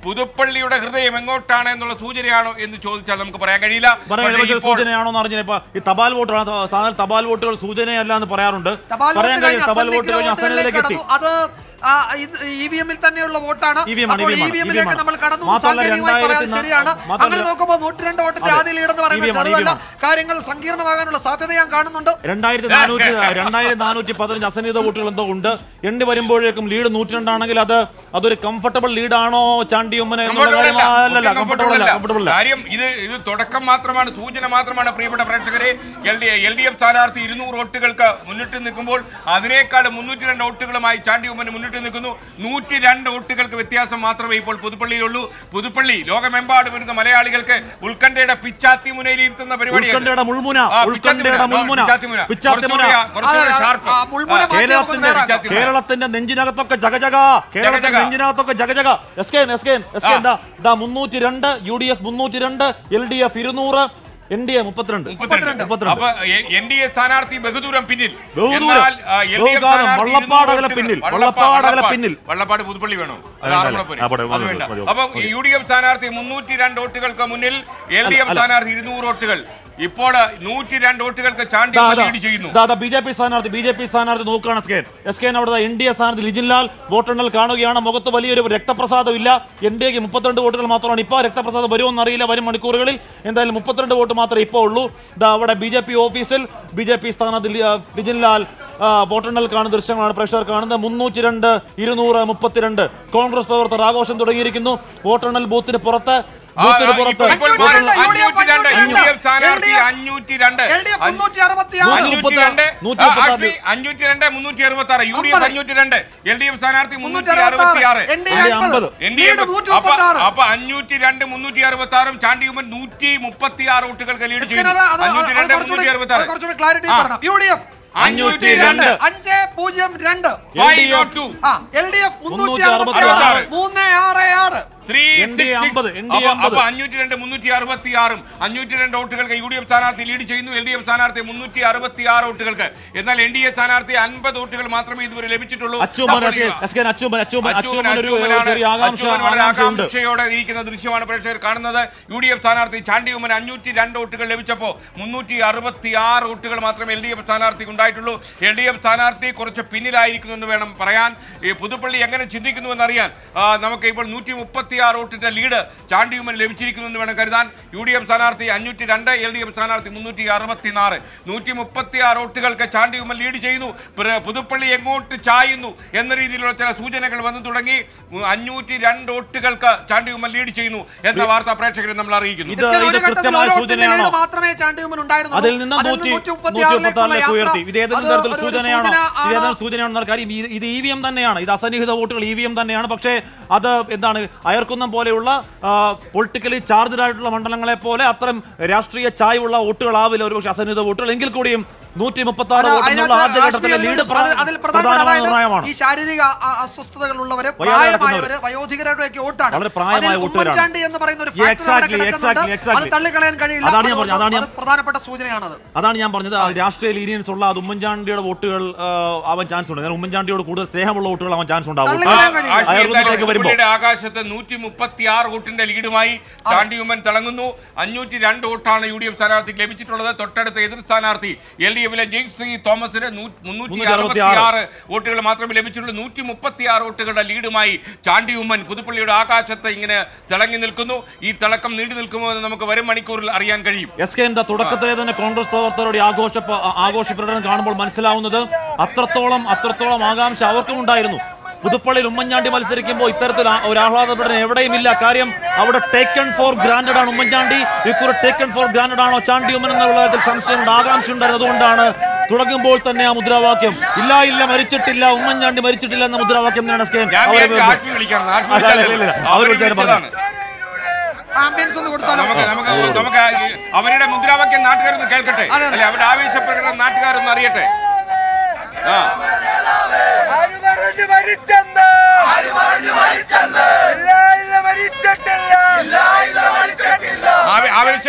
പുതുപ്പള്ളിയുടെ ഹൃദയം എങ്ങോട്ടാണ് എന്നുള്ള സൂചനയാണോ എന്ന് ചോദിച്ചാൽ നമുക്ക് പറയാൻ കഴിയില്ല പറയാൻ പക്ഷേ പക്ഷേ ഇപ്പോൾ സൂചനയാണോ എന്ന് അറിഞ്ഞില്ല ഇപ്പൊ ഈ തപാൽ വോട്ടാണ് സാധാരണ തപാൽ വോട്ടുകൾ സൂചനയല്ല എന്ന് പറയാറുണ്ട് തപാൽ പറയാൻ വോട്ട് കഴിയും കഴിഞ്ഞ് തപാൽ വോട്ട് അസന്നിഗ്ധ കഴിഞ്ഞ് വോട്ടുകളിലേക്ക് അസന്നിധിയിലേക്ക് എത്തി കടന്നു. അത് ആ, ഇത് ഇ വി എമ്മിൽ തന്നെയുള്ള വോട്ടാണ് EVM ആണ്, അപ്പോൾ EVM ആണ്, ഇ വി എമ്മിലേക്ക് EVM ആണ്. നമ്മൾ കടന്നു മാത്രമല്ല സാങ്കേതികമായി പറയാതെ രണ്ടായിരത്തി ശരിയാണ് മാത്രമല്ല- അങ്ങനെ നോക്കുമ്പോൾ നൂറ്റി രണ്ട് വോട്ടിന്റെ അതെ. ആദ്യ ലീഡ് എന്ന് പറയുന്നത് EVM ആണ്, ചെറുതല്ല EVM ആണ്. കാര്യങ്ങൾ സങ്കീർണമാകാനുള്ള സാധ്യത ഞാൻ കാണുന്നുണ്ട് രണ്ടായിരത്തി നാനൂറ്റി രണ്ടായിരത്തി നാനൂറ്റി പതിനഞ്ച് അസന്നിധ വോട്ടുകൾ എന്തോ ഉണ്ട് എണ്ണി വരുമ്പോഴേക്കും ലീഡ് നൂറ്റി രണ്ടാണെങ്കിൽ അത് അതൊരു കംഫർട്ടബിൾ ലീഡാണോ ചാണ്ടി ഉമ്മന് എന്നുള്ള comfortable കാര്യം അല്ല. അല്ലല്ല ഒട്ടും കംഫർട്ടബിൾ comfortable അല്ല അല്ല. കംഫർട്ടബിൾ അല്ല കാര്യം ഇത് ഇത് തുടക്കം മാത്രമാണ് സൂചന മാത്രമാണ് പ്രിയപ്പെട്ട പ്രേക്ഷകരെ L D L D F സ്ഥാനാർത്ഥി ഇരുന്നൂറ് വോട്ടുകൾക്ക് മുന്നിട്ട് നിൽക്കുമ്പോൾ അതിനേക്കാൾ മുന്നൂറ്റി രണ്ട് വോട്ടുകളുമായി ചാണ്ടി ഉമ്മന് മുന്നിട്ട് നിൽക്കുന്നു നൂറ്റി രണ്ട് വോട്ടുകൾക്ക് വ്യത്യാസം മാത്രമേ ഇപ്പോൾ പുതുപ്പള്ളിയിലുള്ളൂ പുതുപ്പള്ളി ലോകമെമ്പാടും വരുന്ന മലയാളികൾക്ക് ഉത്കണ്ഠയുടെ പിച്ചാത്തി മുനയിൽ ഇരുത്തുന്ന പരിപാടിയാണ് ഉത്കണ്ഠയുടെ മുൾമുന ആ, പിച്ചാത്തി ഉത്കണ്ഠയുടെ മുന, മുൾമുന പിച്ചാത്തി മുന. പിച്ചാത്തി മുന കുറച്ചുകൂടി- കുറച്ചുകൂടി ആ, sharp. ആ, മുൾമുന ആ, മാറ്റി കേരളത്തിന്റെ നമുക്ക് വേറെ ആക്കാം. കേരളത്തിന്റെ നെഞ്ചിനകത്തൊക്കെ ജഗജഗ കേരളത്തിന്റെ ജഗജഗ. നെഞ്ചിനകത്തൊക്കെ ജഗജഗ S K S K S K ആ. എന്താ ഇതാ മുന്നൂറ്റി രണ്ട് യു ഡി എഫ് മുന്നൂറ്റി രണ്ട് എൽ ഡി എഫ് ഇരുന്നൂറ് എൻ ഡി എ മുപ്പത്തിരണ്ട് മുപ്പത്തിരണ്ട്. മുപ്പത്തിരണ്ട് അപ്പൊ എൻ ഡി എ സ്ഥാനാർത്ഥി ബഹുദൂരം പിന്നിൽ ബഹുദൂരം. എന്നാൽ ആ, എൽ ഡി എഫ് ബഹുദൂരം. സ്ഥാനാർത്ഥി വള്ളപ്പാട് ഇരുന്നൂറ് അകലെ വോട്ടുകൾ. പിന്നിൽ. വള്ളപ്പാട്, വള്ളപ്പാട് അകലെ വള്ളപ്പാട്. പിന്നിൽ. വള്ളപ്പാട് പുതുപ്പള്ളി വേണോ അത് വേണ്ട, ആറന്മുള പോരെ. ആ, പോട്ടെ, അത് മതി, വേണ്ട മതി, മതി. അപ്പൊ യു ഡി എഫ് സ്ഥാനാർത്ഥി മുന്നൂറ്റി രണ്ട് വോട്ടുകൾക്ക് മുന്നിൽ എൽ ഡി എഫ് അല്ല. സ്ഥാനാർത്ഥി ഇരുന്നൂറ് വോട്ടുകൾ ഇപ്പോൾ നൂറ്റി രണ്ട് വോട്ടുകൾക്ക് ചാണ്ടി ദാ, ഉമ്മൻ ദാ, ലീഡ് ചെയ്യുന്നു ദാ, ദാ, ബി ജെ പി സ്ഥാനാർത്ഥി ബി ജെ പി സ്ഥാനാർത്ഥി നോക്കുകയാണ് എസ് കെ എസ് കെ അവിടെ എൻ ഡി എ സ്ഥാനാർത്ഥി ലിജിൻലാൽ വോട്ടെണ്ണൽ കാണുകയാണ് മുഖത്ത് വലിയൊരു രക്തപ്രസാദം ഇല്ല എൻ ഡി എക്ക് മുപ്പത്തിരണ്ട് വോട്ടുകൾ മാത്രമാണ് ഇപ്പോൾ രക്തപ്രസാദം വരുമെന്ന് അറിയില്ല വരും മണിക്കൂറുകളിൽ എന്തായാലും മുപ്പത്തിരണ്ട് വോട്ട് മാത്രമേ ഇപ്പോൾ ഉള്ളൂ ദാ അവിടെ ബി ജെ പി ഓഫീസിൽ ബി ജെ പി സ്ഥാനാർത്ഥി ലി- ആ, ലിജിൻലാൽ ആ, വോട്ടെണ്ണൽ കാണുന്ന ദൃശ്യങ്ങളാണ് പ്രേക്ഷകർ കാണുന്നത് മുന്നൂറ്റി രണ്ട് ഇരുന്നൂറ് മുപ്പത്തിരണ്ട് കോൺഗ്രസ് പ്രവർത്തകർ ആഘോഷം തുടങ്ങിയിരിക്കുന്നു വോട്ടെണ്ണൽ ബൂത്തിന് പുറത്ത് ആ, ബൂത്തിന് ആ, പുറത്ത് ഇപ്പോൾ- ഇപ്പോൾ വോട്ടെണ്ണൽ- അഞ്ഞൂറ്റി രണ്ട് എൽ ഡി എഫ് സ്ഥാനാർത്ഥി അഞ്ഞൂറ്റി രണ്ട് എൽ ഡി എഫ് മുന്നൂറ്റി അറുപത്തി ആറ് നൂറ്റി അഞ്ഞൂറ്റി രണ്ട് നൂറ്റി മുപ്പത്തി ആറ്. അഞ്ഞൂറ്റി രണ്ട് മുന്നൂറ്റി അറുപത്തി ആറ് യു ഡി എഫ് അമ്പത്. അഞ്ഞൂറ്റി രണ്ട് എൽ ഡി എഫ് സ്ഥാനാർത്ഥി മുന്നൂറ്റി മുന്നൂറ്റി അറുപത്തി ആറ് അറുപത്തി N D A N D A അമ്പത് അമ്പത്. എൻ ഡി എ ലീഡ് നൂറ്റി അപ്പൊ മുപ്പത്തി ആറ് അപ്പൊ അഞ്ഞൂറ്റി രണ്ട് മുന്നൂറ്റി അറുപത്തി ആറും ചാണ്ടി ഉമ്മൻ നൂറ്റി മുപ്പത്തി ആറ് വോട്ടുകൾക്ക് ലീഡ് എസ് കെ ചെയ്യുന്നു അത് അത് അത് അഞ്ഞൂറ്റി രണ്ട് കുറച്ചുകൂടി മുന്നൂറ്റി അറുപത്തി അത് ആറ് കുറച്ചുകൂടി ക്ലാരിറ്റി ആ. പറയണം യു ഡി എഫ് അഞ്ഞൂറ്റി രണ്ട് അഞ്ച് പൂജ്യം രണ്ട് ഫൈവ് നോട്ട് ടു ആ എൽ ഡി എഫ് മുന്നൂറ്റി മുന്നൂറ്റി അറുപത്തി അറുപത്തി ആറ് ആറ്. മൂന്ന് ആറ് ആറ് ത്രീ NDA സിക്സ് സിക്സ്. അമ്പത്, NDA അപ്പൊ- അമ്പത്. അപ്പൊ അഞ്ഞൂറ്റി രണ്ട് മുന്നൂറ്റി അറുപത്തി ആറും അഞ്ഞൂറ്റി രണ്ട് വോട്ടുകൾക്ക് യു ഡി എഫ് സ്ഥാനാർത്ഥി ലീഡ് ചെയ്യുന്നു എൽ ഡി എഫ് സ്ഥാനാർത്ഥി മുന്നൂറ്റി അറുപത്തി ആറ് വോട്ടുകൾക്ക് എന്നാൽ എൻ ഡി എ സ്ഥാനാർത്ഥി അൻപത് വോട്ടുകൾ മാത്രമേ ഇതുവരെ ലഭിച്ചിട്ടുള്ളൂ അച്ചൂമ്മൻ അപ്പോൾ ഈ- എസ് കെ അച്ചൂമ്മൻ അച്ചൂമ്മൻ അച്ചൂമ്മൻ അച്ചൂമ്മൻ ഒരു അച്ചൂമ്മനാണ് ചെറിയ ആകാംക്ഷ അച്ചൂമ്മൻ വളരെ ആകാംക്ഷയുണ്ട് ആകാംക്ഷയോടെ ഇരിക്കുന്ന ദൃശ്യമാണ് പ്രേക്ഷകർ കാണുന്നത് യു ഡി എഫ് സ്ഥാനാർത്ഥി ചാണ്ടി ഉമ്മൻ അഞ്ഞൂറ്റി രണ്ട് വോട്ടുകൾ ലഭിച്ചപ്പോൾ മുന്നൂറ്റി അറുപത്തി ആറ് വോട്ടുകൾ മാത്രമേ എൽ ഡി എഫ് സ്ഥാനാർത്ഥിക്ക് ഉണ്ടായിട്ടുള്ളൂ എൽ ഡി എഫ് സ്ഥാനാർത്ഥി കുറച്ച് പിന്നിലായിരിക്കുന്നു എന്ന് വേണം പറയാൻ ഈ പുതുപ്പള്ളി എങ്ങനെ ചിന്തിക്കുന്നു എന്നറിയാൻ ആ, നമുക്ക് ഇപ്പോൾ നൂറ്റി മുപ്പത്തി ആറ് വോട്ടിന്റെ ലീഡ് ചാണ്ടി ഉമ്മൻ ലഭിച്ചിരിക്കുന്നു എന്ന് വേണം കരുതാൻ യു ഡി എഫ് സ്ഥാനാർത്ഥി അഞ്ഞൂറ്റി രണ്ട് എൽ ഡി എഫ് സ്ഥാനാർത്ഥി മുന്നൂറ്റി അറുപത്തി നാല് നൂറ്റി മുപ്പത്തി ആറ് വോട്ടുകൾക്ക് ചാണ്ടി ഉമ്മൻ ലീഡ് ചെയ്യുന്നു പ്ര- പുതുപ്പള്ളി എങ്ങോട്ട് ചായുന്നു എന്ന രീതിയിലുള്ള ചില സൂചനകൾ വന്നു തുടങ്ങി അഞ്ഞൂറ്റി രണ്ട് വോട്ടുകൾക്ക് ചാണ്ടി ഉമ്മൻ ലീഡ് ചെയ്യുന്നു എന്ന വാർത്ത പ്രേക്ഷകരെ നമ്മൾ അറിയിക്കുന്നു ഇത് എസ് കെ ഇത് ഒരു ഘട്ടത്തിൽ കൃത്യമായ ഒരു വോട്ടിന്റെ സൂചനയാണോ? ലീഡ് മാത്രമേ ചാണ്ടിയുമ്മൻ ഉണ്ടായിരുന്നുള്ളൂ. അതിൽ നിന്ന് അതിൽ നൂറ്റി നൂറ്റി നൂറ്റി മുപ്പത്തിയാറിലേക്കുള്ള മുപ്പത്തി ഉയർത്തി യാത്ര. ഇത് ഏതെങ്കിലും അത് തരത്തിൽ ഒരു- ഒരു സൂചനയാണോ സൂചന ഇത് ആണ്. ഏതെങ്കിലും സൂചനയാണെന്ന് കാര്യം ഇത് ഇത് ഇ വി എം തന്നെയാണ് ഇത് അസന്നിഹിത വോട്ടുകൾ ഇ വി എം തന്നെയാണ് പക്ഷേ അത് എന്താണ് അയർക്കുന്നം പോലെയുള്ള പൊളിറ്റിക്കലി ചാർജ്ഡ് ആയിട്ടുള്ള മണ്ഡലങ്ങളെ പോലെ അത്തരം രാഷ്ട്രീയ ചായവുള്ള വോട്ടുകളാവില്ല ഒരുപക്ഷെ അസന്നിഹിത വോട്ടുകൾ എങ്കിൽ കൂടിയും നൂറ്റി മുപ്പത്തി ആറ് അല്ല, വോട്ടിനുള്ള അതിനകത്ത് ആദ്യഘട്ടത്തിലെ ആഷ്മി ലീഡ് ഒരു- അത് അതിൽ പ്രധാനപ്പെട്ട പ്രധാനമായ അതായത് നിർണയമാണ് ഈ ശാരീരിക അ- അസ്വസ്ഥതകളുള്ളവര് വയ്യാതെ പ്രായമായവര് കിടക്കുന്നവര്. വയോധികരുടെ ഒക്കെ വോട്ടാണ് വളരെ പ്രായമായ അതിൽ വോട്ടുകാരാണ്. ഉമ്മൻചാണ്ടി എന്ന് പറയുന്ന ഒരു Yeah, ഫാക്ടർ അവിടെ exactly, കിടക്കുന്നുണ്ട് exactly, exactly. അത് തള്ളിക്കളയാൻ കഴിയില്ല അതാണ് ഞാൻ അതുകൊണ്ട് പറഞ്ഞത്, അതാണ് ഞാൻ- അത് പ്രധാനപ്പെട്ട സൂചനയാണത് അതാണ് ഞാൻ പറഞ്ഞത് ആ രാഷ്ട്രീയ ലീനിയൻസ് ഉള്ള അത് ഉമ്മൻചാണ്ടിയുടെ വോട്ടുകൾ ആ, ആവാൻ ചാൻസ് ഉണ്ട് ഞാൻ ഉമ്മൻചാണ്ടിയോട് കൂടുതൽ സ്നേഹമുള്ള വോട്ടുകൾ ആവാൻ ചാൻസ് ഉണ്ടാവും തള്ളി കളയാൻ കഴിയില്ല. ആഷ്മി എന്തായാലും അയർക്കുന്നതിലേക്ക് വരുമ്പോൾ പുതുപ്പള്ളിയുടെ ആകാശത്ത് നൂറ്റി മുപ്പത്തി ആറ് വോട്ടിന്റെ ലീഡുമായി ചാണ്ടി ഉമ്മൻ തിളങ്ങുന്നു അഞ്ഞൂറ്റി രണ്ട് വോട്ടാണ് യു ഡി എഫ് സ്ഥാനാർത്ഥിക്ക് ലഭിച്ചിട്ടുള്ളത് തൊട്ടടുത്ത എതിർ സ്ഥാനാർത്ഥി എൽ ഡി എഫിലെ ജെയ്സ് സി തോമസിന് മുന്നൂറ്റി അറുപത്തി ആറ് വോട്ടുകൾ മാത്രമേ ലഭിച്ചിട്ടുള്ളൂ നൂറ്റി മുപ്പത്തി ആറ് വോട്ടുകളുടെ ലീഡുമായി ചാണ്ടി ഉമ്മൻ പുതുപ്പള്ളിയുടെ ആകാശത്ത് ഇങ്ങനെ തിളങ്ങി നിൽക്കുന്നു ഈ തിളക്കം നീണ്ടു നിൽക്കുമോ എന്ന് നമുക്ക് വരും മണിക്കൂറിൽ അറിയാൻ കഴിയും എസ് കെ എന്താ തുടക്കത്തിലെ തന്നെ കോൺഗ്രസ് പ്രവർത്തകരുടെ ആഘോഷ പ- ആഘോഷ പ്രകടനം കാണുമ്പോൾ മനസ്സിലാവുന്നത് അത്രത്തോളം അത്രത്തോളം ആകാംക്ഷ അവർക്കും ഉണ്ടായിരുന്നു പുതുപ്പള്ളിയിൽ ഉമ്മൻചാണ്ടി മത്സരിക്കുമ്പോൾ ഇത്തരത്തിൽ ആ- ഒരു ആഹ്ലാദ പ്രകടനം എവിടെയും ഇല്ല കാര്യം അവിടെ ടേക്കൺ ഫോർ ഗ്രാൻഡഡ് ആണ് ഉമ്മൻചാണ്ടി ഇക്കുറി ടേക്കൺ ഫോർ ഗ്രാൻഡഡ് ആണോ ചാണ്ടി ഉമ്മൻ എന്നുള്ള കാര്യത്തിൽ സംശയമുണ്ട് ആകാംക്ഷ ഉണ്ടായിരുന്നു അതുകൊണ്ടാണ് തുടങ്ങുമ്പോൾ തന്നെ ആ മുദ്രാവാക്യം ഇല്ല ഇല്ല മരിച്ചിട്ടില്ല ഉമ്മൻചാണ്ടി മരിച്ചിട്ടില്ല എന്ന മുദ്രാവാക്യം തന്നെയാണ് എസ് കെ ഞാൻ അവരെ വിചാരിച്ചു ആഷ്മി വിളിക്കണം ആഷ്മി അല്ല, അല്ല, ഇല്ല, ഇല്ല. വിളിച്ചതല്ല. അവർ അവര് വിളിച്ചത് വിളിച്ചതാണ് ആംബിയൻസ് ഒന്ന് കൊടുത്താലോ നമുക്ക് നമുക്ക് നമുക്ക് ഈ അവരുടെ മുദ്രാവാക്യം നാട്ടുകാരൊന്ന് കേൾക്കട്ടെ അതെ, അതെ. അല്ലെ അവരുടെ ആവേശപ്രകടനം നാട്ടുകാരൊന്ന് അറിയട്ടെ ആ ആര് പറഞ്ഞു മരിച്ചെന്ന് ഇല്ല ഇല്ല മരിച്ചിട്ടില്ല ആവേ- ആവേശം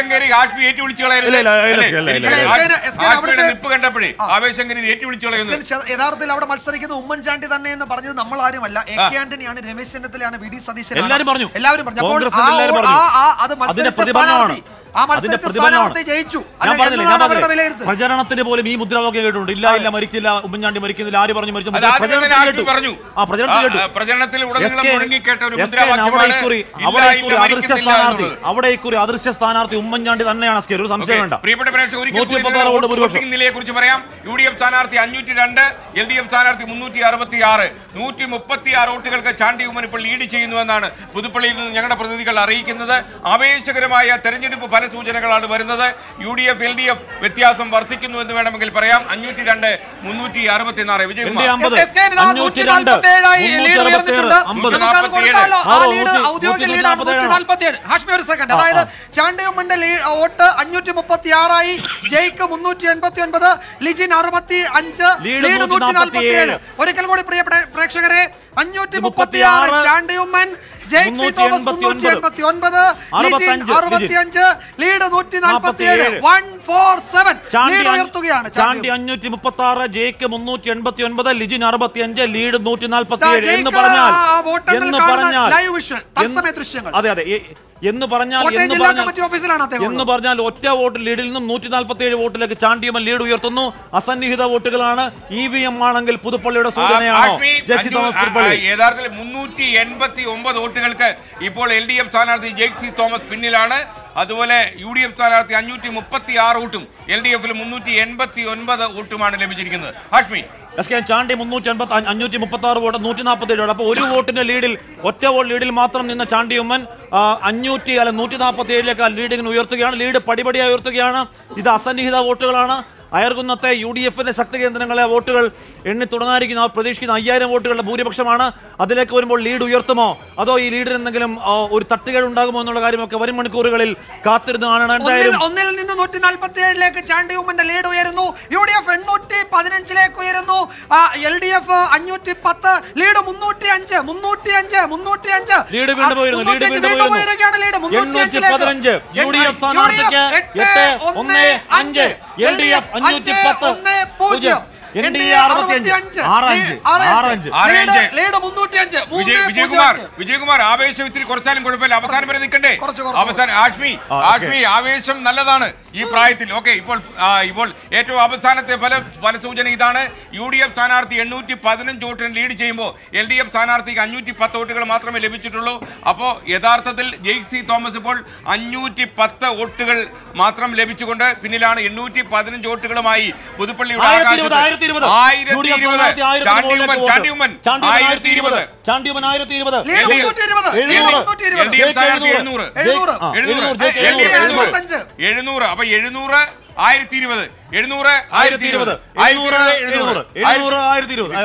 ആവേശം കയറി ഹാഷ്മി ഏറ്റി വിളിച്ചു ഇല്ല, ഇല്ല, ഇല്ല, കളയുന്നത് ഇല്ല, ഇല്ല, എനിക്ക് ഇല്ല. എസ്കേന്- എസ്കേന് ഹാഷ്മിയുടെ അവിടുത്തെ- നിപ്പ് കണ്ടപ്പോഴേ ആവേശം കയറി ഏറ്റി വിളിച്ചു കളയുന്നത് എസ്കേൻ ശ- യഥാർത്ഥത്തിൽ അവിടെ മത്സരിക്കുന്ന ഉമ്മൻചാണ്ടി തന്നെ എന്ന് പറഞ്ഞത് നമ്മൾ ആരുമല്ല എ കെ ആന്റണിയാണ് രമേശ് ചെന്നിത്തലയാണ് വി ഡി സതീശൻ എല്ലാവരും പറഞ്ഞു. എല്ലാവരും പറഞ്ഞു അപ്പോൾ കോൺഗ്രസിന്റെ ആ എല്ലാവരും ഓ- പറഞ്ഞു. ആ- ആ- അത് അതിന്റെ മത്സരിച്ച പ്രതിഫലനമാണ് സ്ഥാനാർത്ഥി ആ അതിന്റെ മത്സരിച്ച പ്രതിഫലനമാണ് സ്ഥാനാർത്ഥി ജയിച്ചു ഞാൻ അല്ല, പറഞ്ഞില്ലേ ഞാൻ എന്നതാണ് അവരുടെ പറഞ്ഞില്ലേ വിലയിരുത്തൽ പ്രചരണത്തിന് പോലും ഈ മുദ്രാവാക്യം കേട്ടിട്ടുണ്ട് ഇല്ല ഇല്ല മരിക്കില്ല ഉമ്മൻചാണ്ടി മരിക്കുന്നില്ല ആര് പറഞ്ഞു മരിച്ചു അത് ആദ്യം തന്നെ പ്രചരണത്തിൽ ഹാഷ്മി കേട്ടു. പറഞ്ഞു ആ പ്രചരണത്തിൽ ആ, കേട്ടു ആ, പ്രചരണത്തിൽ ഉടനീളം എസ് കെ- മുഴങ്ങിക്കേട്ട ഒരു എസ് കെ അവിടെ മുദ്രാവാക്യമാണ് ഇക്കുറി ഇല്ല അവിടെ ഇല്ല ഇക്കുറി അദൃശ്യ മരിക്കുന്നില്ല സ്ഥാനാർത്ഥി എന്നുള്ളത്. അവിടെ ഇക്കുറി അദൃശ്യ സ്ഥാനാർത്ഥി ഉമ്മൻചാണ്ടി തന്നെയാണ് എസ് കെ ഒരു സംശയം വേണ്ട പ്രിയപ്പെട്ട പ്രേക്ഷകർ ഒരിക്കൽ നൂറ്റി കൂടി മുപ്പത്താറ് വോട്ട് ഭൂരിപക്ഷം. വോട്ടിംഗ് നിലയെ കുറിച്ച് പറയാം യു ഡി എഫ് സ്ഥാനാർത്ഥി അഞ്ഞൂറ്റി രണ്ട് എൽ ഡി എഫ് സ്ഥാനാർത്ഥി മുന്നൂറ്റി അറുപത്തി ആറ് നൂറ്റി മുപ്പത്തി ആറ് വോട്ടുകൾക്ക് ചാണ്ടി ഉമ്മൻ ഇപ്പോൾ ലീഡ് ചെയ്യുന്നുവെന്നാണ് പുതുപ്പള്ളിയിൽ നിന്ന് ഞങ്ങളുടെ പ്രതിനിധികൾ അറിയിക്കുന്നത് ആവേശകരമായ തെരഞ്ഞെടുപ്പ് ഫലസൂചനകളാണ് വരുന്നത് U D F L D F വ്യത്യാസം വർദ്ധിക്കുന്നു എന്ന് വേണമെങ്കിൽ പറയാം അഞ്ഞൂറ്റി രണ്ട് മുന്നൂറ്റി അറുപത്തിനാറ് എന്റെ വിജയകുമാർ അമ്പത് എസ് കെ ഇതാ അഞ്ഞൂറ്റി രണ്ട് 147 ആയി മുന്നൂറ്റി ലീഡ് അറുപത്തിയേഴ് ഉയർന്നിട്ടുണ്ട്. അമ്പത് നമുക്ക് അത് കൊടുക്കാമല്ലോ. ആ ആറോ, ലീഡ് നൂറ്റി- ഔദ്യോഗിക നൂറ്റി ലീഡാണ് നാൽപ്പത്തേഴ്. 147. ഹാഷ്മി ഒരു സെക്കൻഡ് ആ, അതായത് ആ. ചാണ്ടിയമ്മന്റെ ലീ- വോട്ട് അഞ്ഞൂറ്റി മുപ്പത്തി ആറായി ജയ്ക്ക് മുന്നൂറ്റി എൺപത്തി ഒൻപത് ലിജിൻ അറുപത്തി അഞ്ച് ലീഡ് ലീഡ് നൂറ്റി നാൽപ്പത്തി ഏഴ് 147. ഒരിക്കൽ കൂടി പ്രിയപ്പെട്ട പ്രേക്ഷകരെ അഞ്ഞൂറ്റി മുപ്പത്തി 36, ആറ് ചാണ്ടിയമ്മൻ ജയ്ക്ക് സി തോമസ് 389, മുന്നൂറ്റി എൺപത്തി ഒൻപത് ലിജിൻ 65, അറുപത്തി അഞ്ച് ലീഡ് നൂറ്റി നാൽപ്പത്തി ഏഴ് 47. One four seven Chandy lead അഞ്ഞൂ- ഉയർത്തുകയാണ് ചാണ്ടി ചാണ്ടി അഞ്ഞൂറ്റി മുപ്പത്തി ആറ് ജെയ്ക്ക് മുന്നൂറ്റി എൺപത്തി ഒൻപത് ലിജിൻ അറുപത്തി അഞ്ച് ലീഡ് നൂറ്റി നാൽപ്പത്തി ദാ ഏഴ് എന്ന് ജയിക്ക് പറഞ്ഞാൽ ആ വോട്ടെണ്ണൽ എന്ന് കാണുന്ന പറഞ്ഞാൽ ലൈവ് വിഷ്വൽ, തത്സമയ എന്ന് ദൃശ്യങ്ങൾ. അതെ അതെ എ- എന്ന് പറഞ്ഞാൽ കോട്ടയം എന്ന് ജില്ലാ പറഞ്ഞാൽ കമ്മിറ്റി ഓഫീസിലാണ് അദ്ദേഹം എന്ന് ഉള്ളത്. പറഞ്ഞാൽ ഒറ്റ വോട്ട് ലീഡിൽ നിന്നും നൂറ്റി നാൽപ്പത്തി ഏഴ് വോട്ടിലേക്ക് ചാണ്ടിയമ്മൻ ലീഡ് ഉയർത്തുന്നു അസന്നിഹിത വോട്ടുകളാണ് ഇ വി എം ആണെങ്കിൽ പുതുപ്പള്ളിയുടെ സൂചനയാണോ ആഷ്മി, ജെസി അഞ്ഞൂ- തോമസ് ആ, പുതുപ്പള്ളി ആ, യഥാർത്ഥത്തിൽ മുന്നൂറ്റി എൺപത്തി ഒമ്പത് വോട്ടുകൾക്ക് ഇപ്പോൾ എൽ ഡി എഫ് സ്ഥാനാർത്ഥി ജെയ്സി തോമസ് പിന്നിലാണ് അതുപോലെ യു ഡി എഫ് സ്ഥാനാർത്ഥി അഞ്ഞൂറ്റി മുപ്പത്തി ആറ് വോട്ടും എൽ ഡി എഫിൽ മുന്നൂറ്റി എൺപത്തി ഒൻപത് വോട്ടുമാണ് ലഭിച്ചിരിക്കുന്നത് ഹാഷ്മി എസ് കെ ചാണ്ടി മുന്നൂറ്റി എൺപത്തി അഞ്ഞൂറ്റി മുപ്പത്തി ആറ് വോട്ട് നൂറ്റി നാൽപ്പത്തി ഏഴ് അപ്പോൾ ഒരു വോട്ടിന്റെ ലീഡിൽ ഒറ്റ വോട്ട് ലീഡിൽ മാത്രം നിന്ന ചാണ്ടി ഉമ്മൻ ആ, അഞ്ഞൂറ്റി അല്ല നൂറ്റി നാൽപ്പത്തി ഏഴിലേക്ക് ആ ലീഡ് ഇങ്ങനെ ഉയർത്തുകയാണ് ലീഡ് പടിപടിയായി ഉയർത്തുകയാണ് ഇത് അസന്നിഹിത വോട്ടുകളാണ് അയർകുന്നത്തെ യു ഡി എഫിന്റെ ശക്തി കേന്ദ്രങ്ങളെ വോട്ടുകൾ എണ്ണി തുടങ്ങാതിരിക്കുന്ന അവർ പ്രതീക്ഷിക്കുന്ന അയ്യായിരം വോട്ടുകളുടെ ഭൂരിപക്ഷമാണ് അതിലേക്ക് വരുമ്പോൾ ലീഡ് ഉയർത്തുമോ അതോ ഈ ലീഡിന് എന്തെങ്കിലും ആ, ഒരു തട്ടുകേട് ഉണ്ടാകുമോ എന്നുള്ള കാര്യമൊക്കെ വരും മണിക്കൂറുകളിൽ കാത്തിരുന്ന് കാണണം ഒന്നിൽ എന്തായാലും ഒന്നിൽ നിന്ന് നൂറ്റി നാൽപ്പത്തി ഏഴിലേക്ക് ചാണ്ടി ഉമ്മന്റെ ലീഡ് ഉയരുന്നു യു ഡി എഫ് എണ്ണൂറ്റി പതിനഞ്ചിലേക്ക് ഉയരുന്നു എൽ ഡി എഫ് അഞ്ഞൂറ്റി പത്ത് ലീഡ് മുന്നൂറ്റി അഞ്ച് മുന്നൂറ്റി അഞ്ച് മുന്നൂറ്റി അഞ്ച് ലീഡ് വീണ്ടും ഉയരുന്നു, ലീഡ് വീണ്ടും ഉയരുന്നു. ഉയരുകയാണ് ലീഡ് മുന്നൂറ്റി എണ്ണൂറ്റി പതിനഞ്ച് യു ഡി എഫ് സ്ഥാനാർത്ഥിക്ക് എട്ട് ഒന്ന് അഞ്ച് എൽ ഡി എഫ് അഞ്ഞൂറ്റി പത്ത് പൂജ്യം എൻ ഡി എ അറുപത്തി അഞ്ച് ആറ് അഞ്ച് ആറ് അഞ്ച് ആറ് അഞ്ച്. ലീഡ് മുന്നൂറ്റി അഞ്ച് വിജയ് വിജയകുമാർ വിജയകുമാർ ആവേശം ഇത്തിരി കുറച്ചാലും കുഴപ്പമില്ല അവസാനം വരെ നിൽക്കണ്ടേ കുറച്ച് കുറച്ച് അവസാനം ആഷ്മി ആ, ഓക്കേ. ആഷ്മി ആവേശം നല്ലതാണ് ഈ പ്രായത്തിൽ ഓക്കെ ഇപ്പോൾ ആ, ഇപ്പോൾ ഏറ്റവും അവസാനത്തെ ഫല ഫലസൂചന ഇതാണ് യു ഡി എഫ് സ്ഥാനാർത്ഥി എണ്ണൂറ്റി പതിനഞ്ച് വോട്ടിന് ലീഡ് ചെയ്യുമ്പോൾ എൽ ഡി എഫ് സ്ഥാനാർത്ഥിക്ക് അഞ്ഞൂറ്റി പത്ത് വോട്ടുകൾ മാത്രമേ ലഭിച്ചിട്ടുള്ളൂ അപ്പോൾ യഥാർത്ഥത്തിൽ ജെയ്സി തോമസ് ഇപ്പോൾ അഞ്ഞൂറ്റി പത്ത് വോട്ടുകൾ മാത്രം ലഭിച്ചുകൊണ്ട് പിന്നിലാണ് എണ്ണൂറ്റി പതിനഞ്ച് വോട്ടുകളുമായി പുതുപ്പള്ളിയുടെ ആയിരത്തി ഇരുപത് ആകാശത്ത് ആയിരത്തി ഇരുപത് ആയിരത്തി ഇരുപത് ചാണ്ടിയുമ്മൻ ചാണ്ടിയുമ്മൻ ആയിരത്തി ഇരുപത് ചാണ്ടിയുമൻ ആയിരത്തി ഇരുപത് ലീഡ് മുന്നൂറ്റി ഇരുപത് എഴുന്നൂറ്. മുന്നൂറ്റി ഇരുപത് എൽ ഡി എഫ് സ്ഥാനാർത്ഥി എഴുന്നൂറ് എഴുന്നൂറ് ആ, എഴുന്നൂറ് എഴുന്നൂറ്, ജയിക്ക് എൽ ഡി എഫ് എഴുന്നൂറ്. എഴുന്നൂറ് എഴുപത്തഞ്ച്. എഴുന്നൂറ് അപ്പൊ എഴുന്നൂറ് ആയിരത്തി ഇരുപത് എഴുന്നൂറ് ആയിരത്തി ഇരുപത് എഴുന്നൂറ് എഴുന്നൂറ് എഴുന്നൂറ് ആയിരത്തി ഇരുപത്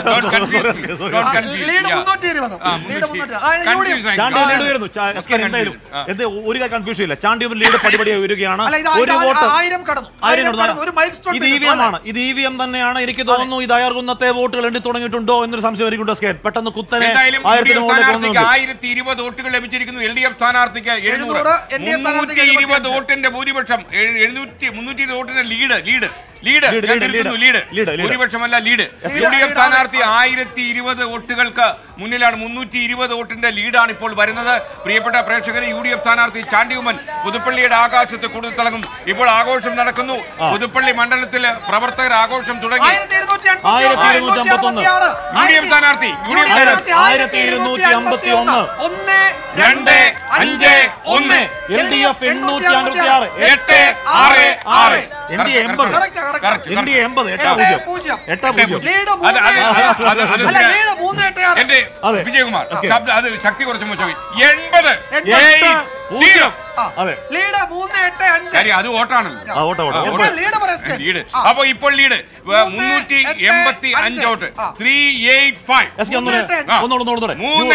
ലീഡ് മുന്നൂറ്റി ഇരുപത് ലീഡ് മുന്നൂറ്റി അതായത് U D F Chandy lead ഉയരുന്നു ചാ- എസ് കെ എന്തായാലും എന്ത് ഒരു കാര്യം കൺഫ്യൂഷൻ ഇല്ല ചാണ്ടി ലീഡ് പടിപടിയായി ഉയരുകയാണ് അല്ല ഇത് ഒരു ആ- വോട്ട് ആ- ആയിരം കടന്നു ആയിരം ആയിരം കടന്നു. കടന്നു ഒരു മൈൽ സ്റ്റോൺ ഇത് ഇ വി എം ആണ് ഇത് ഇ വി എം തന്നെയാണ് എനിക്ക് തോന്നുന്നു ഇത് അയർകുന്നത്തെ വോട്ടുകൾ എണ്ണി തുടങ്ങിയിട്ടുണ്ടോ എന്നൊരു സംശയം എനിക്കുണ്ട് എസ് കെ പെട്ടെന്ന് കുത്തനെ എന്തായാലും യു ഡി ആയിരത്തിന് എഫ് മുകളിലേക്ക് സ്ഥാനാർത്ഥിക്ക് വന്നുകൊണ്ട്. ആയിരത്തി ഇരുപത് വോട്ടുകൾ ലഭിച്ചിരിക്കുന്നു എൽ ഡി എഫ് സ്ഥാനാർത്ഥിക്ക് എഴുന്നൂറ് എഴുന്നൂറ്, എൻ ഡി എ സ്ഥാനാർത്ഥിക്ക് മുന്നൂറ്റി ഇരുപത് എഴുപത്തിയഞ്ച്. വോട്ടിന്റെ ഭൂരിപക്ഷം എഴു- എഴുന്നൂറ്റി മുന്നൂറ്റി ഇരുപത് വോട്ടിന്റെ ലീഡ് ലീഡ് ലീഡ് ലീഡ്, ഞാൻ ലീഡ്, തിരുത്തുന്നു, ലീഡ്. ലീഡ് ലീഡ്, ലീഡ്. ഭൂരിപക്ഷമല്ല lead lead, U D F lead സ്ഥാനാർത്ഥി ആണ്. ആയിരത്തി ഇരുപത് വോട്ടുകൾക്ക് മുന്നിലാണ് മുന്നൂറ്റി ഇരുപത് വോട്ടിന്റെ ലീഡാണ് ഇപ്പോൾ വരുന്നത് പ്രിയപ്പെട്ട പ്രേക്ഷകരെ യു ഡി എഫ് സ്ഥാനാർത്ഥി ചാണ്ടിയുമ്മൻ പുതുപ്പള്ളിയുടെ ആകാശത്ത് കൂടുതൽ തിളങ്ങും ഇപ്പോൾ ആഘോഷം നടക്കുന്നു പുതുപ്പള്ളി മണ്ഡലത്തിൽ പ്രവർത്തകർ ആഘോഷം തുടങ്ങി ആയിരത്തി ഇരുന്നൂറ്റി അൻപത്തി ആയിരത്തി ആറ്, ഇരുന്നൂറ്റി എണ്ണൂറ്റി അമ്പത്തൊന്ന്. അറുപത്തിയാറ്, യു ഡി എഫ് സ്ഥാനാർത്ഥി, യു ഡി എഫ് സ്ഥാനാർത്ഥി, ആയിരത്തി ഇരുന്നൂറ്റി അമ്പത്തി ഒന്ന്. ഒന്ന് രണ്ട് അഞ്ച് ഒന്ന് എൽ ഡി എഫ് എണ്ണൂറ്റി അറുപത്തി ആറ് എട്ട് ആറ് ആറ് എൻ ഡി എ എൺപത് Correct, correct. Correct, N D A എൺപത് എട്ടാ എട്ട് പൂജ്യം പൂജ്യം. എട്ടാ പൂജ്യം ലീഡ് അത് അത് മൂന്ന് അത് അത് അത് അല്ല, ലീഡ് മൂന്ന് എട്ട് ആറ്. എന്റെ അതെ. വിജയകുമാർ ഓക്കേ. ശബ്ദം അത് ശക്തി കുറച്ച് മോശമായി എൺപത് എൺപത്. ഏയ്, പൂജ്യം zero. ആ. അതെ ലീഡ് മൂന്ന് എട്ട് അഞ്ച് ശരി അത് വോട്ടാണല്ലോ ആ auto auto S K, lead പറ, എസ് കെ. ലീഡ് ആ. അപ്പൊ ഇപ്പോൾ ലീഡ് മൂന്ന്, മുന്നൂറ്റി എട്ട്, എൺപത്തി അഞ്ച്. അഞ്ച് വോട്ട് ആ. Three eight five S K ഒന്നുകൂടെ മൂന്ന്, ഒന്നുകൂടെ ഒന്നുകൂടെ മൂന്ന്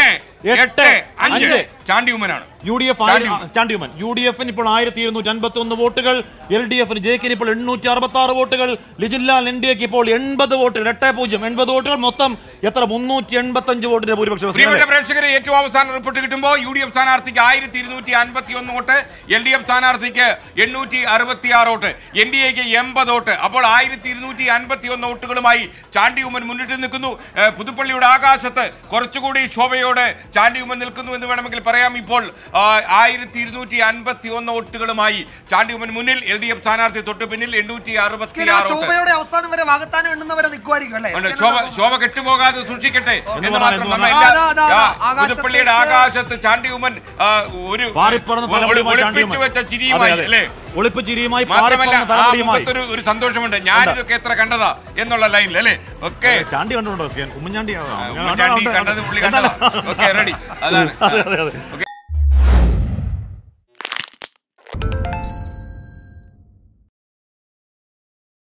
എട്ട് അഞ്ച് ചാണ്ടി ഉമ്മനാണ് U D F Chandy. Chandy Oommen U D എഫിന് ഇപ്പോൾ ആയിരത്തി ഇരുന്നൂറ്റി അൻപത്തി ഒന്ന് വോട്ടുകൾ എൽ ഡി എഫിന് ജെക്കിന് ഇപ്പോൾ എണ്ണൂറ്റി അറുപത്തി ആറ് വോട്ടുകൾ ലിജിൻലാൽ എൻ ഡി എക്ക് ഇപ്പോൾ എൺപത് വോട്ടുകൾ എട്ട് പൂജ്യം എൺപത് വോട്ടുകൾ മൊത്തം എത്ര മുന്നൂറ്റി എൺപത്തി അഞ്ച് വോട്ടിന്റെ ഭൂരിപക്ഷം പ്രിയപ്പെട്ട പ്രേക്ഷകരെ ഏറ്റവും അവസാന റിപ്പോർട്ട് കിട്ടുമ്പോൾ യു ഡി എഫ് സ്ഥാനാർത്ഥിക്ക് ആയിരത്തി ഇരുന്നൂറ്റി അൻപത്തി ഒന്ന് വോട്ട് എൽ ഡി എഫ് സ്ഥാനാർത്ഥിക്ക് എണ്ണൂറ്റി അറുപത്തി ആറ് വോട്ട് എൻ ഡി എക്ക് എൺപത് വോട്ട് അപ്പോൾ ആയിരത്തി ഇരുന്നൂറ്റി അൻപത്തി ഒന്ന് വോട്ടുകളുമായി ചാണ്ടി ഉമ്മൻ മുന്നിട്ട് നിൽക്കുന്നു ഏഹ് പുതുപ്പള്ളിയുടെ ആകാശത്ത് കുറച്ചുകൂടി ശോഭയോടെ ചാണ്ടി ഉമ്മൻ നിൽക്കുന്നു എന്ന് വേണമെങ്കിൽ പറയാം ഇപ്പോൾ ആയിരത്തി ഇരുന്നൂറ്റി അൻപത്തി ഒന്ന് വോട്ടുകളുമായി ചാണ്ടി ഉമ്മൻ മുന്നിൽ എൽ ഡി എഫ് സ്ഥാനാർത്ഥി തൊട്ട് പിന്നിൽ എണ്ണൂറ്റി അറുപത്തി സ്കേന ആറ് വോട്ട് ശോഭയുടെ അവസാനം വരെ വാഗ്ദാനം എണ്ണുന്നവരെ നിൽക്കുമായിരിക്കും അല്ലേ ഉണ്ട്. സ്കേന ശോഭ എന്താ? ശോഭ കെട്ടുപോകാതെ സൂക്ഷിക്കട്ടെ എന്ന് എന്ന് മാത്രം പറയാം, നമ്മ എന്ന് എല്ലാ പറയാം. അതാ, അതാ, ആ, ആകാശത്തേക്ക് പുതുപ്പള്ളിയുടെ ആകാശത്ത് ചാണ്ടി ഉമ്മൻ ആ, ഒരു പാറിപ്പറന്ന ഒ- തലമുടിയുമായി ഒളിപ്പിച്ചു ചാണ്ടിയുമൻ. വെച്ച അതെ, ചിരിയുമായി അതെ. അല്ലേ ഒളിപ്പ് ചിരിയുമായി മാത്രമല്ല പാറിപ്പറന്ന ആ തലമുടിയുമായി മുഖത്തൊരു ഒരു സന്തോഷമുണ്ട് ഞാനിതൊക്കെ എത്ര കണ്ടതാ എന്നുള്ള ലൈനിൽ അല്ലേ ഓക്കെ ചാണ്ടി കണ്ടിട്ടുണ്ടോ സ്കേൻ ഉമ്മൻചാണ്ടി ആ, ഞാൻ ഉമ്മൻചാണ്ടി കണ്ടോ, കണ്ടത് പുള്ളി കണ്ടോ. കണ്ടതാ ഓക്കെ റെഡി അതാണ് അതെ, അതെ, അതെ. ഓക്കെ